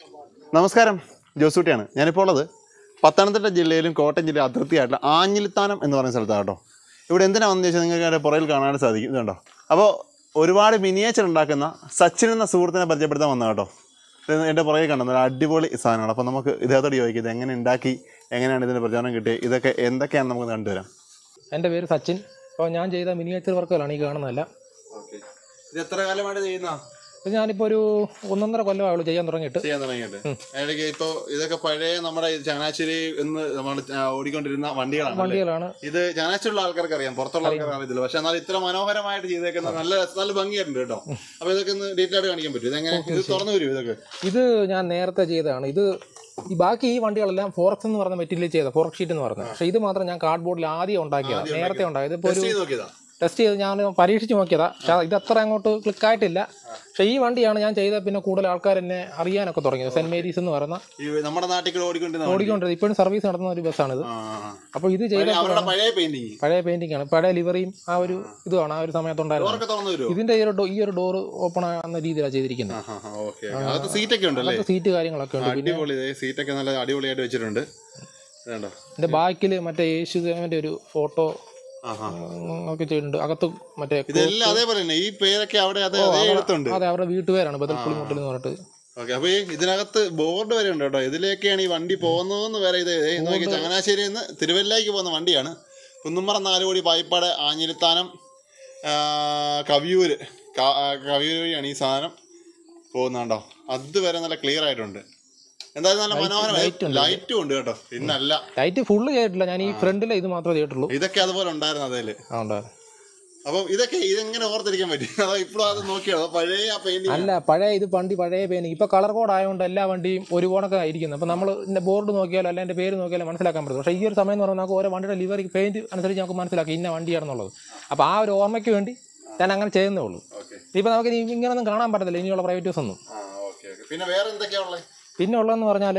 നമസ്കാരം ജോസൂട്ടിയാണ് ഞാനിപ്പോൾ ഉള്ളത് പത്തനംതിട്ട ജില്ലയിലും കോട്ടയം ജില്ല അതിർത്തിയായിട്ടുള്ള ആഞ്ഞിലിത്താനം എന്ന് പറയുന്ന സ്ഥലത്താണ് കേട്ടോ ഇവിടെ എന്തിനാ വന്നു ചോദിച്ചാൽ നിങ്ങൾക്ക് അതിൻ്റെ പുറകിൽ കാണാൻ സാധിക്കും ഇത് കണ്ടോ അപ്പോൾ ഒരുപാട് മിനിയേച്ചർ ഉണ്ടാക്കുന്ന സച്ചിൻ എന്ന സുഹൃത്തിനെ പരിചയപ്പെടുത്താൻ വന്ന കേട്ടോ ഇത് എൻ്റെ പുറകിൽ കണ്ടോ നല്ല അടിപൊളി സാധനമാണ് അപ്പോൾ നമുക്ക് ഇദ്ദേഹത്തോട് ചോദിക്കും ഇത് എങ്ങനെ ഉണ്ടാക്കി എങ്ങനെയാണ് ഇതിൻ്റെ പ്രചാരണം കിട്ടിയത് ഇതൊക്കെ എന്തൊക്കെയാണ് നമുക്ക് കണ്ടുവരാം എൻ്റെ പേര് സച്ചിൻ അപ്പോൾ ഞാൻ ചെയ്ത മിനിയേച്ചർ വർക്കുകളാണ് ഈ കാണുന്നതല്ല ഓക്കെ ഇത് എത്ര കാലമായിട്ട് ചെയ്യുന്ന ഇത് ഞാനിപ്പോൾ ഒരു ഒന്നൊന്നര കൊല്ലമായുള്ളൂ ചെയ്യാൻ തുടങ്ങിയിട്ട് ചെയ്യാൻ തുടങ്ങിയിട്ട് ഇടയ്ക്ക് ഇപ്പോൾ ഇതൊക്കെ പഴയ നമ്മുടെ ഈ ചങ്ങനാശ്ശേരി എന്ന് നമ്മൾ ഓടിക്കൊണ്ടിരുന്ന വണ്ടികളാണ് അല്ലേ? വണ്ടികളാണ് ഇത് ചങ്ങനാശ്ശേരിയുള്ള ആൾക്കാർക്ക് അറിയാം പുറത്തുള്ള ആൾക്കാർക്ക് അറിയത്തില്ല പക്ഷെ എന്നാൽ ഇത്ര മനോഹരമായിട്ട് ചെയ്തേക്കുന്ന നല്ല നല്ല ഭംഗിയായിട്ടുണ്ട് കേട്ടോ അപ്പൊ ഇതൊക്കെ ഒന്ന് ഡീറ്റെയിൽ ആയിട്ട് കാണിക്കാൻ പറ്റും ഇതെങ്ങനെ ഇത് തുറന്നു വരും ഇതൊക്കെ ഇത് ഞാൻ നേരത്തെ ചെയ്തതാണ് ഇത് ഈ ബാക്കി ഈ വണ്ടികളെല്ലാം ഫോറക്സ് എന്ന് പറഞ്ഞ മെറ്റീരിയൽ ചെയ്ത ഫോറക്സ് ഷീറ്റ് എന്ന് പറഞ്ഞത് പക്ഷേ ഇത് മാത്രം ഞാൻ കാർഡ് ബോർഡിൽ ആദ്യം ഉണ്ടാക്കിയതാണ് നേരത്തെ ഉണ്ടായത് ഇപ്പോൾ ഒരു ടെസ്റ്റ് ചെയ്ത് നോക്കിയതാ ടെസ്റ്റ് ചെയ്ത് ഞാൻ പരീക്ഷിച്ച് നോക്കിയതാ പക്ഷേ ഇത് അത്ര അങ്ങോട്ട് ക്ലിക്കായിട്ടില്ല പക്ഷേ ഈ വണ്ടിയാണ് ഞാൻ ചെയ്ത പിന്നെ കൂടുതൽ ആൾക്കാർ എന്നെ അറിയാനൊക്കെ തുടങ്ങിയത് സെന്റ് മേരീസ് എന്ന് പറയുന്ന ഈ നമ്മുടെ നാട്ടിൽ കൂടെ ഓടിക്കൊണ്ടിരുന്ന വണ്ടി. ഓടിക്കൊണ്ടിരുന്നത് ഇപ്പോഴും സർവീസ് നടത്തുന്ന ഒരു ബസ്സാണിത് ആ, ആ. അപ്പോൾ ഇത് ചെയ്ത പഴയ- അവരുടെ പഴയ പെയിന്റിങ് പഴയ പെയിന്റിംഗ് ആണ് പഴയ ലിവറിയും ആ ഒരു ഇതുമാണ് ആ ഒരു സമയത്തുണ്ടായിരുന്നത് ഡോറൊക്കെ തുറന്നു വരുമോ ഇതിന്റെ ഈ ഒരു ഡോ- ഈ ഒരു ഡോർ ഓപ്പൺ ആകുന്ന രീതിയിലാണ് ചെയ്തിരിക്കുന്നത് ഓക്കെ അകത്ത് സീറ്റൊക്കെ ഉണ്ടല്ലേ അകത്ത് സീറ്റ് കാര്യങ്ങളൊക്കെ ഉണ്ട് പിന്നെ അടിപൊളി സീറ്റൊക്കെ നല്ല അടിപൊളിയായിട്ട് വെച്ചിട്ടുണ്ട് വേണ്ടോ ഇതിന്റെ ബാക്കിൽ മറ്റേ യേശുദേവന്റെ ഒരു ഫോട്ടോ ആഹാ ഒക്കെ ചെയ്തിട്ടുണ്ട് അകത്ത് മറ്റേ ഇതെല്ലാം അതേപോലെ തന്നെ ഈ പേരൊക്കെ അവിടെ അതേ അതേ എഴുത്തുണ്ട് അതെ അവരുടെ വീട്ടുപേരാണ് ബദൽപ്പുളി മുട്ടൽ എന്ന് പറഞ്ഞിട്ട് ഓക്കെ അപ്പൊ ഈ ഇതിനകത്ത് ബോർഡ് വരെ ഉണ്ട് കേട്ടോ ഇതിലേക്കാണ് ഈ വണ്ടി പോകുന്നതെന്ന് വരെ ഇത് ദേ നോക്കി ചങ്ങനാശ്ശേരിയിൽ നിന്ന് തിരുവല്ലയ്ക്ക് പോകുന്ന വണ്ടിയാണ് കുന്നുമ്മറ നാലുകോടി പായിപ്പാട് ആഞ്ഞിലിത്താനം ആ, കവിയൂര് ക- ആ, കവിയൂര് വഴിയാണ് ഈ സാധനം പോകുന്നുണ്ടോ അതുവരെ നല്ല ക്ലിയർ ആയിട്ടുണ്ട് എന്തായാലും നല്ല മനോഹരമായി ലൈറ്റും ഉണ്ട് കേട്ടോ പിന്നല്ല ലൈറ്റ് ഫുള്ള് ചെയ്തിട്ടില്ല ഞാൻ ഈ ഫ്രണ്ടിലെ ഇത് മാത്രമേ ചെയ്തിട്ടുള്ളൂ ഇതൊക്കെ അതുപോലെ ഉണ്ടായിരുന്നു അതേല് ആ ഉണ്ടായിരുന്നു അപ്പം ഇതൊക്കെ ഇതെങ്ങനെ ഓർത്തിരിക്കാൻ പറ്റും അതോ ഇപ്പോഴും അത് നോക്കിയോ അതോ പഴയ ആ പെയിന്റിങ് അല്ല പഴയ ഇത് വണ്ടി പഴയ പേന് ഇപ്പൊ കളർ കോഡ് ആയതുകൊണ്ട് എല്ലാ വണ്ടിയും ഒരു കോണൊക്കെ ഇരിക്കുന്നത് അപ്പൊ നമ്മൾ ഇതിന്റെ ബോർഡ് നോക്കിയാലോ അല്ല എൻ്റെ പേര് നോക്കിയാലോ മനസ്സിലാക്കാൻ പറ്റും പക്ഷേ ഈ ഒരു സമയം എന്ന് പറഞ്ഞാൽ നമുക്ക് ഓരോ വണ്ടിയുടെ ലിവറി പെയിന്റ് അനുസരിച്ച് നമുക്ക് മനസ്സിലാക്കാം ഇന്ന വണ്ടിയാണെന്നുള്ളത് അപ്പോൾ ആ ഒരു ഓർമ്മയ്ക്ക് വേണ്ടി ഞാൻ അങ്ങനെ ചെയ്യുന്നേ ഉള്ളൂ ഓക്കെ ഇപ്പം നമുക്ക് ഇനി ഇങ്ങനൊന്നും കാണാൻ പറ്റത്തില്ല ഇനിയുള്ള പ്രൈവറ്റ് ബസ് ഒന്നും ആ ഓക്കെ ഓക്കെ പിന്നെ വേറെ എന്തൊക്കെയാ ഉള്ളത് പിന്നെ ഉള്ളതെന്ന് പറഞ്ഞാൽ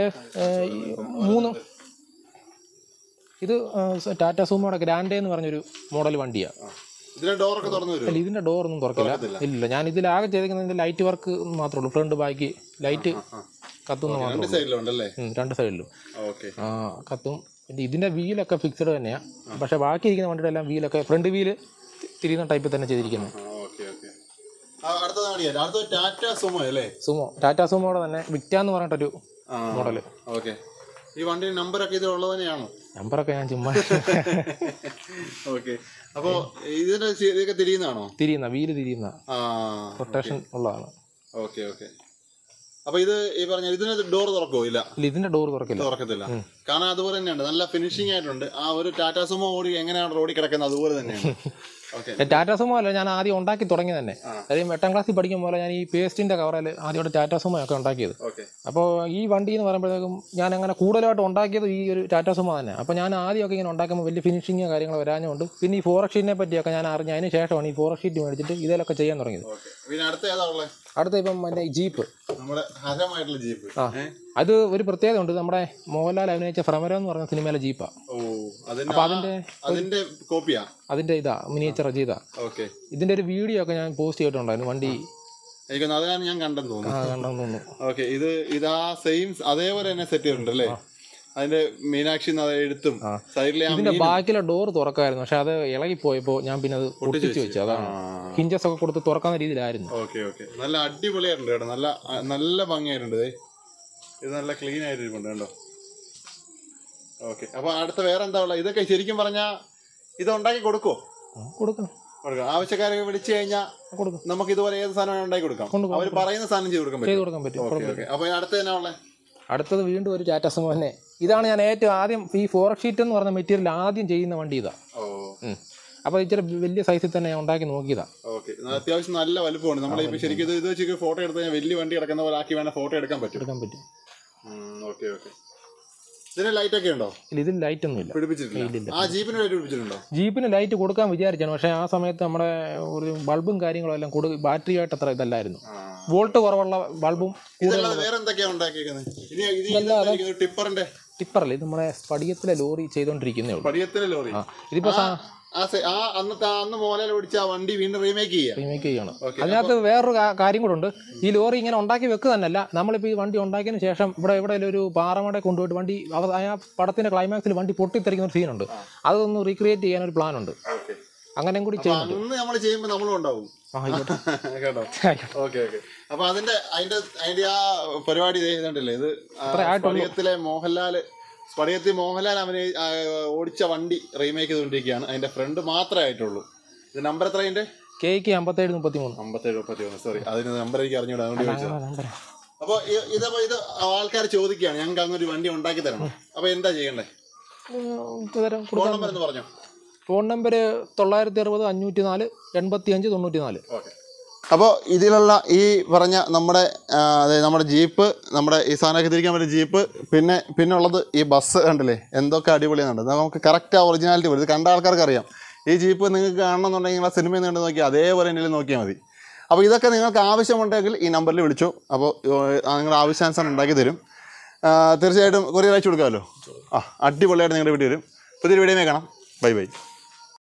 മൂന്ന് ഇത് ടാറ്റ സൂമോയുടെ ഗ്രാൻഡേ എന്ന് പറഞ്ഞൊരു മോഡൽ വണ്ടിയാണ് ഇതിന്റെ ഡോറൊക്കെ തുറന്നു വരും അല്ല ഇതിന്റെ ഡോർ ഒന്നും തുറക്കില്ല ഇല്ല ഞാൻ ഇതിലാകെ ചെയ്തിരിക്കുന്നതിന്റെ ലൈറ്റ് വർക്ക് മാത്രമേ ഉള്ളൂ ഫ്രണ്ട് ബാക്ക് ലൈറ്റ് കത്തുന്ന മാത്രമേ രണ്ട് ഉള്ളൂ സൈഡിലുണ്ടല്ലേ ഉം, രണ്ട് സൈഡിലും ഓക്കെ ആ, കത്തും പിന്നെ ഇതിന്റെ വീലൊക്കെ ഫിക്സഡ് തന്നെയാണ് പക്ഷേ ബാക്കി ഇരിക്കുന്ന വണ്ടിയുടെ എല്ലാം വീലൊക്കെ ഫ്രണ്ട് വീല് തിരിയുന്ന ടൈപ്പിൽ തന്നെ ചെയ്തിരിക്കുന്നത് ഓക്കെ ഓക്കെ അടുത്തത് കാണിക്കാം അടുത്തത് ടാറ്റ സുമോ അല്ലേ സുമോ ടാറ്റ സുമോയുടെ തന്നെ വിക്റ്റ എന്ന് പറഞ്ഞിട്ടൊരു മോഡൽ ഓക്കെ ഈ വണ്ടിയുടെ നമ്പറൊക്കെ ഇതിലുള്ളത് തന്നെയാണോ നമ്പറൊക്കെ ഞാൻ ചുമ്മാ ഓക്കെ അപ്പോ ഇതിന്റെ ചി- ഇതൊക്കെ തിരിയുന്നതാണോ തിരിയുന്ന വീല് തിരിയുന്ന ആ റൊട്ടേഷൻ ഉള്ളതാണ് ഓക്കെ ഓക്കെ അപ്പൊ ഇത് ഈ പറഞ്ഞ ഇതിന് ഡോർ തുറക്കോ ഇല്ല ഇല്ല ഇതിന്റെ ഡോർ തുറക്കില്ല തുറക്കത്തില്ല കാരണം അതുപോലെ തന്നെയുണ്ട് നല്ല ഫിനിഷിംഗ് ആയിട്ടുണ്ട് ആ ഒരു ടാറ്റ സുമോ ഓടി എങ്ങനെയാണ് റോഡിൽ കിടക്കുന്നത് അതുപോലെ തന്നെയാണ് ഓക്കെ ടാറ്റ സുമോ അല്ല ഞാൻ ആദ്യം ഉണ്ടാക്കി തുടങ്ങി തന്നെ അതായത് എട്ടാം ക്ലാസ്സിൽ പഠിക്കുമ്പോൾ ഞാൻ ഈ പേസ്റ്റിന്റെ കവറിൽ ആദ്യമായിട്ട് ടാറ്റ സുമോ ഒക്കെ ഉണ്ടാക്കിയത് ഓക്കെ അപ്പോൾ ഈ വണ്ടി എന്ന് പറയുമ്പോഴത്തേക്കും ഞാൻ അങ്ങനെ കൂടുതലായിട്ട് ഉണ്ടാക്കിയത് ഈ ഒരു ടാറ്റ സുമോ തന്നെ അപ്പോൾ ഞാൻ ആദ്യമൊക്കെ ഇങ്ങനെ ഉണ്ടാക്കുമ്പോൾ വലിയ ഫിനിഷിങ് കാര്യങ്ങൾ വരാഞ്ഞുകൊണ്ട് പിന്നെ ഈ ഫോറക് ഷീറ്റിനെ പറ്റിയൊക്കെ ഞാൻ അറിഞ്ഞ അതിന് ശേഷമാണ് ഈ ഫോറക് ഷീറ്റ് മേടിച്ചിട്ട് ഇതിലൊക്കെ ചെയ്യാൻ തുടങ്ങിയത് ഓക്കെ പിന്നെ അടുത്ത ഏതാ ഉള്ളത് അടുത്ത ഇപ്പം മറ്റേ ജീപ്പ് നമ്മുടെ ഹരമായിട്ടുള്ള ജീപ്പ് ആ അത് ഒരു പ്രത്യേകത ഉണ്ട് നമ്മുടെ മോഹൻലാൽ അഭിനയിച്ച ഭ്രമരം എന്ന് പറഞ്ഞ സിനിമയിലെ ജീപ്പാണ് ഓ അതിന്റെ അപ്പോൾ ആ- അതിൻ്റെ അതിന്റെ കോപ്പിയാ അതിൻ്റെ ഇതാ മിനിയേച്ചർ ചെയ്താ ഓക്കെ ഇതിൻ്റെ ഒരു വീഡിയോ ഒക്കെ ഞാൻ പോസ്റ്റ് ചെയ്തിട്ടുണ്ടായിരുന്നു വണ്ടി എനിക്കൊന്ന് അതാണ് ഞാൻ കണ്ടെന്ന് ആ തോന്നുന്നു കണ്ടെന്ന് തോന്നുന്നു ഓക്കെ ഇത് ഇതാ സെയിം അതേപോലെ തന്നെ സെറ്റ് ചെയ്തിട്ടുണ്ട് അല്ലേ അതിന്റെ മീനാക്ഷി എന്ന എഴുത്തും സൈഡിലെ ആ ഇതിന്റെ ബാക്കിലെ ഡോർ തുറക്കായിരുന്നു പക്ഷെ അത് ഇളകി പോയപ്പോൾ ഞാൻ പിന്നെ അത് പൊട്ടിച്ചു വെച്ചു അതാണ് ഹിഞ്ചസ് ഒക്കെ കൊടുത്ത് തുറക്കാവുന്ന രീതിയിലായിരുന്നു ഓക്കെ ഓക്കെ നല്ല അടിപൊളിയായിട്ടുണ്ട് കേട്ടോ നല്ല ആ, നല്ല ഭംഗിയായിട്ടുണ്ട് ദേ. ഇത് നല്ല ക്ലീൻ ആയിട്ടിരിപ്പുണ്ട് കണ്ടോ ഓക്കെ അപ്പൊ അടുത്ത വേറെ എന്താ ഉള്ളത് ഇതൊക്കെ ശരിക്കും പറഞ്ഞാ ഇത് ഉണ്ടാക്കി കൊടുക്കുവോ ആ, കൊടുക്കണം കൊടുക്കാം ആവശ്യക്കാരെ വിളിച്ചു കഴിഞ്ഞാൽ കൊടുക്കും നമുക്ക് ഇതുപോലെ ഏത് സാധനം ഉണ്ടാക്കി കൊടുക്കാം കൊണ്ടുപോകാം. അവർ പറയുന്ന സാധനം ചെയ്ത് കൊടുക്കാൻ ചെയ്ത് പറ്റും കൊടുക്കാൻ പറ്റും ഓക്കെ ഓക്കെ അപ്പൊ അടുത്ത എന്നാ ഉള്ളത് അടുത്തത് വീണ്ടും ഒരു ടാറ്റ സുമോ തന്നെ ഇതാണ് ഞാൻ ഏറ്റവും ആദ്യം ഈ ഫോറക് ഷീറ്റ് എന്ന് പറഞ്ഞ മെറ്റീരിയൽ ആദ്യം ചെയ്യുന്ന വണ്ടി ഇതാ ഓ ഉം. അപ്പോൾ ഇച്ചിരി വലിയ സൈസിൽ തന്നെ ഞാൻ ഉണ്ടാക്കി നോക്കിയതാ ഓക്കെ അത്യാവശ്യം നല്ല വലുപ്പമാണ് നമ്മളിപ്പോ ശരിക്കും ഇത് ഇത് വെച്ച് ഫോട്ടോ എടുത്ത് കഴിഞ്ഞാൽ വലിയ വണ്ടി കിടക്കുന്ന പോലെ ആക്കി വേണം ഫോട്ടോ എടുക്കാൻ പറ്റും എടുക്കാൻ പറ്റും ഓക്കെ ഓക്കെ ഇതിന് ലൈറ്റ് ഒക്കെ ഉണ്ടോ ഇല്ല ഇതിൽ ലൈറ്റ് ഒന്നും ഇല്ല പിടിപ്പിച്ചിട്ടില്ല ആ ജീപ്പിന് ലൈറ്റ് പിടിപ്പിച്ചിട്ടുണ്ടോ ജീപ്പിന് ലൈറ്റ് കൊടുക്കാൻ വിചാരിച്ചാണ് പക്ഷേ ആ സമയത്ത് നമ്മുടെ ഒരു ബൾബും കാര്യങ്ങളും എല്ലാം കൊടു ബാറ്ററിയായിട്ട് അത്ര ഇതല്ലായിരുന്നു വോൾട്ട് കുറവുള്ള ബൾബും ഇതല്ലാതെ വേറെ എന്തൊക്കെയാ ഉണ്ടാക്കിയേക്കുന്നത് ഇനി ഇത് ടിപ്പറിന്റെ ടിപ്പറല്ലേ ഇത് നമ്മുടെ സ്പടിയത്തിലെ ലോറി ചെയ്തുകൊണ്ടിരിക്കുന്നേ ഉള്ളൂ പടിയത്തിലെ ലോറി ആ ഇതിപ്പോൾ ആ, ആ സെ- ആ അന്നത്തെ ആ അന്ന് മോഹൻലാൽ ഓടിച്ച ആ വണ്ടി വീണ്ടും റീമേക്ക് ചെയ്യാം റീമേക്ക് ചെയ്യണം Okay, അതിനകത്ത് വേറൊരു കാ- കാര്യം കൂടെ ഉണ്ട് ഈ ലോറി ഇങ്ങനെ ഉണ്ടാക്കി വെക്കുക തന്നെയല്ല നമ്മളിപ്പോൾ ഈ വണ്ടി ഉണ്ടാക്കിയതിന് ശേഷം ഇവിടെ ഇവിടെ ഒരു പാറമട കൊണ്ടുപോയിട്ട് വണ്ടി അവ- ആ പടത്തിന്റെ ക്ലൈമാക്സിൽ വണ്ടി പൊട്ടിത്തെറിക്കുന്ന ഒരു സീനുണ്ട് അതൊന്ന് റീക്രിയേറ്റ് ചെയ്യാൻ ഒരു പ്ലാൻ ഉണ്ട് ഓക്കെ അങ്ങനെയും കൂടി ചെയ്യുന്നുണ്ട് അന്ന് നമ്മൾ ചെയ്യുമ്പോൾ നമ്മളും ഉണ്ടാവും ആ, ആയിക്കോട്ടെ കേട്ടോ ആയിക്കോട്ടെ. ഓക്കെ ഓക്കെ അപ്പൊ അതിന്റെ അതിന്റെ അതിന്റെ ആ പരിപാടി ദേ ഇതുണ്ടല്ലേ ഇത് ആ അത്രേ ആയിട്ടുള്ളൂ. സ്പടികത്തിലെ മോഹൻലാൽ സ്പടികത്തിൽ മോഹൻലാൽ അവന് ആ, ഓടിച്ച വണ്ടി റീമേക്ക് ചെയ്തുകൊണ്ടിരിക്കുകയാണ് അതിന്റെ ഫ്രണ്ട് മാത്രമേ ആയിട്ടുള്ളൂ ഇത് നമ്പർ എത്ര അതിന്റെ കേക്ക് അമ്പത്തേഴ് മുപ്പത്തി മൂന്ന് അമ്പത്തേഴ് മുപ്പത്തി ഒന്ന് സോറി അതിന് നമ്പർ എനിക്ക് അറിഞ്ഞൂടാ അതുകൊണ്ട് ചോദിച്ചത് അപ്പോൾ ഇതപ്പോ ഇത് ആൾക്കാർ ചോദിക്കുകയാണ് ഞങ്ങൾക്ക് അങ്ങൊരു വണ്ടി ഉണ്ടാക്കി തരണം അപ്പൊ എന്താ ചെയ്യണ്ടേ ഫോൺ നമ്പർ എന്ന് പറഞ്ഞോ ഫോൺ നമ്പർ തൊള്ളായിരത്തി അറുപത് അഞ്ഞൂറ്റി നാല് എൺപത്തി അഞ്ച് തൊണ്ണൂറ്റി നാല് ഓക്കെ അപ്പോൾ ഇതിലുള്ള ഈ പറഞ്ഞ നമ്മുടെ ആ, അതായത് നമ്മുടെ ജീപ്പ് നമ്മുടെ ഈ സാധനമൊക്കെ തിരിക്കാൻ പറ്റിയ ജീപ്പ് പിന്നെ പിന്നെ ഉള്ളത് ഈ ബസ് കണ്ടില്ലേ എന്തൊക്കെ അടിപൊളിയാണുണ്ട് നമുക്ക് കറക്റ്റ് ആ ഒറിജിനാലിറ്റി വരും ഇത് കണ്ട ആൾക്കാർക്ക് അറിയാം ഈ ജീപ്പ് നിങ്ങൾക്ക് കാണണമെന്നുണ്ടെങ്കിൽ ആ സിനിമയിൽ നിന്ന് കണ്ട് നോക്കിയാൽ അതേപോലെ എന്തെങ്കിലും നോക്കിയാൽ മതി അപ്പോൾ ഇതൊക്കെ നിങ്ങൾക്ക് ആവശ്യമുണ്ടെങ്കിൽ ഈ നമ്പറിൽ വിളിച്ചു അപ്പോൾ നിങ്ങളുടെ ആവശ്യാനുസരണം ഉണ്ടാക്കി തരും ആ, തീർച്ചയായിട്ടും കൊറിയർ അയച്ചു കൊടുക്കാമല്ലോ ആ അടിപൊളിയായിട്ട് നിങ്ങളുടെ വീട്ടിൽ വരും പുതിയൊരു വീഡിയോ കാണാം ബൈ ബൈ